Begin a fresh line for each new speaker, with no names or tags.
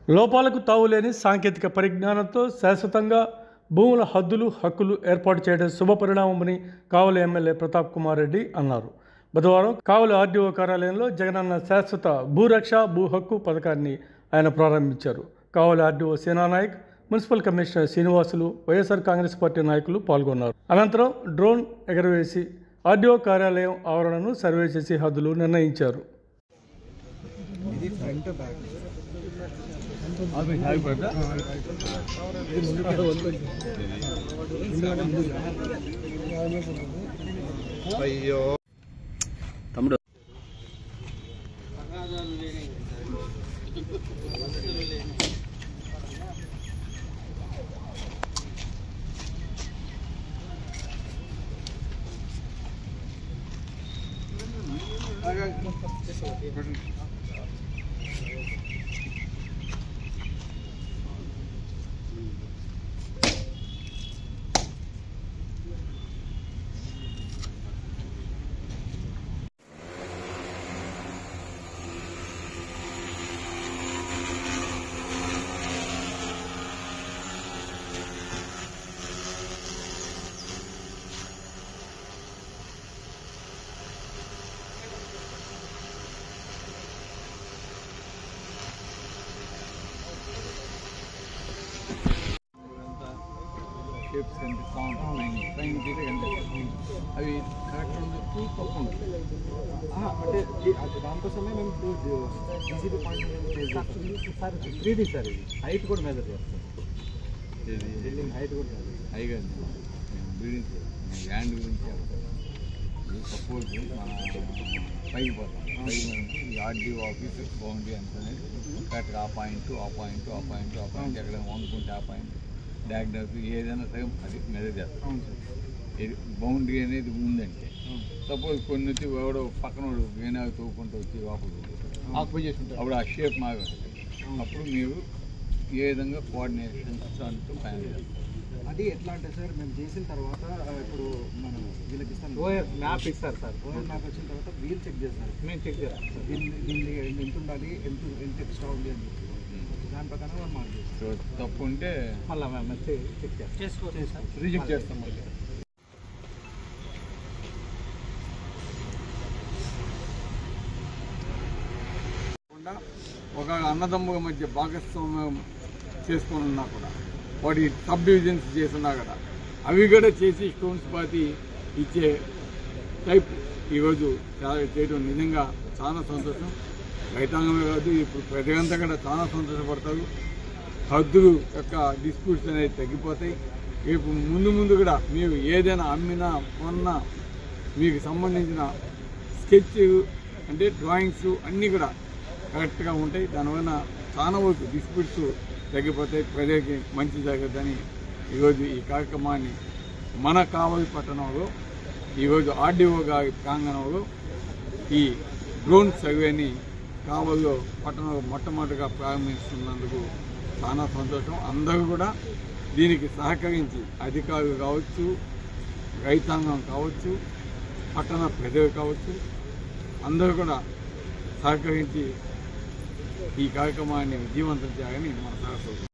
లోపాలకు తావులేని సాంకేతిక పరిజ్ఞానంతో శాశ్వతంగా భూముల హద్దులు హక్కులు ఏర్పాటు చేయడం శుభపరిణామమని కావలి ఎమ్మెల్యే ప్రతాప్ కుమార్ రెడ్డి అన్నారు బుధవారం కావలి ఆర్డీఓ కార్యాలయంలో జగనన్న శాశ్వత భూరక్ష భూ హక్కు పథకాన్ని ఆయన ప్రారంభించారు Kavali RDO Senanayak municipal commissioner Srinivasulu YSR Congress party నాయకులు పాల్గొన్నారు అనంతరం డ్రోన్ ఎగరవేసి ఆర్డీఓ కార్యాలయం ఆవరణను సర్వే చేసి హద్దులు నిర్ణయించారు
ఇది ఫ్రంట్ బ్యాక్
అయ్యో
తమ్ముడు
షేప్స్ కనిపిస్తూ ఉంటాయి పైన తీస్తే కనిపిస్తాయి అవి కరెక్ట్ ఉండొచ్చు తప్పు ఉండొచ్చు
అంటే ఈ- అది దానికోసమే మేము ఇప్పుడు GCP point sir three D sir ఇది హైట్ కూడా మెజర్ చేస్తాం
ఇది
బిల్డింగ్ హైట్ కూడా మెజర్
హైగా బిల్డింగ్స్ ల్యాండ్ గురించి సపోజ్ మన పైకి పోతాం పైకి మనకి ఈ ఆర్డీఓ ఆఫీస్ బౌండరీ ఎంత అనేది కరెక్ట్గా ఆ పాయింట్ ఆ పాయింట్ ఆ పాయింట్ ఆ పాయింట్ ఎక్కడ వండుకుంటే ఆ పాయింట్ డయాగ్నోస్ ఏదైనా సగం అది మెజర్ చేస్తాం
అవును సార్
ఇది బౌండరీ అనేది ఉందంటే
అవును.
సపోజ్ కొన్ని వచ్చి ఎవడో పక్కన వాడు వేనాలు తవ్వుకుంటూ వచ్చి వాపసు
ఆక్యుపై చేసుకుంటారు
అప్పుడు ఆ షేప్ మాగా అప్పుడు మీరు ఏ విధంగా కోఆర్డినేషన్స్ అంటూ ఫైనల్ చేస్తారు
అది ఎట్లా అంటే సార్ మేము చేసిన తర్వాత ఆ, ఇప్పుడు మనం వీళ్ళకి ఇస్తాం
ఓఎస్ మ్యాప్ ఇస్తారు సార్
ఓఎల్ మ్యాప్ వచ్చిన తర్వాత వీల్ చెక్ చేస్తారు
మేము చెక్ చేస్తాం సార్
దీన్ని దీన్ని ఎంత ఉండాలి ఎంత ఎంత ఎక్స్ట్రా ఉంది అని చెప్పి దాని ప్రకారం మనం మార్క్ చేస్తాం
సో తప్పు ఉంటే
మళ్ళీ మేము వచ్చి చెక్ చేస్తాం
చేసుకోవచ్చు సార్
రిజెక్ట్ చేస్తాం మళ్ళీ కాకుండా ఒక అన్నదమ్ముల మధ్య భాగస్వామ్యం చేసుకొని ఉన్నా కూడా వాటి సబ్ డివిజన్స్ చేస్తున్నా కూడా అవి కూడా చేసి స్టోన్స్ పాతి ఇచ్చే టైప్ ఈరోజు చాలా చేయడం నిజంగా చాలా సంతోషం రైతాంగమే కాదు ఇప్పుడు ప్రజలంతా కూడా చాలా సంతోషపడతారు హద్దులు యొక్క డిస్ప్యూట్స్ అనేవి తగ్గిపోతాయి రేపు ముందు ముందు కూడా మీరు ఏదైనా అమ్మినా కొన్నా మీకు సంబంధించిన స్కెచ్ అంటే డ్రాయింగ్స్ అన్నీ కూడా కరెక్ట్గా ఉంటాయి దానివల్ల చాలా వరకు డిస్ప్యూట్స్ తగ్గిపోతాయి ప్రజలకి మంచి జరగద్దని ఈరోజు ఈ కార్యక్రమాన్ని మన కావలి పట్టణంలో ఈరోజు ఆర్డీఓ గారి ప్రాంగణంలో ఈ డ్రోన్ సర్వేని కావల్లో పట్టణంలో మొట్టమొదటిగా ప్రారంభిస్తున్నందుకు చాలా సంతోషం అందరూ కూడా దీనికి సహకరించి అధికారులు కావచ్చు రైతాంగం కావచ్చు పట్టణ ప్రజలు కావచ్చు అందరూ కూడా సహకరించి ఈ కార్యక్రమాన్ని విజయవంతం చేయాలని మన సరస్వతి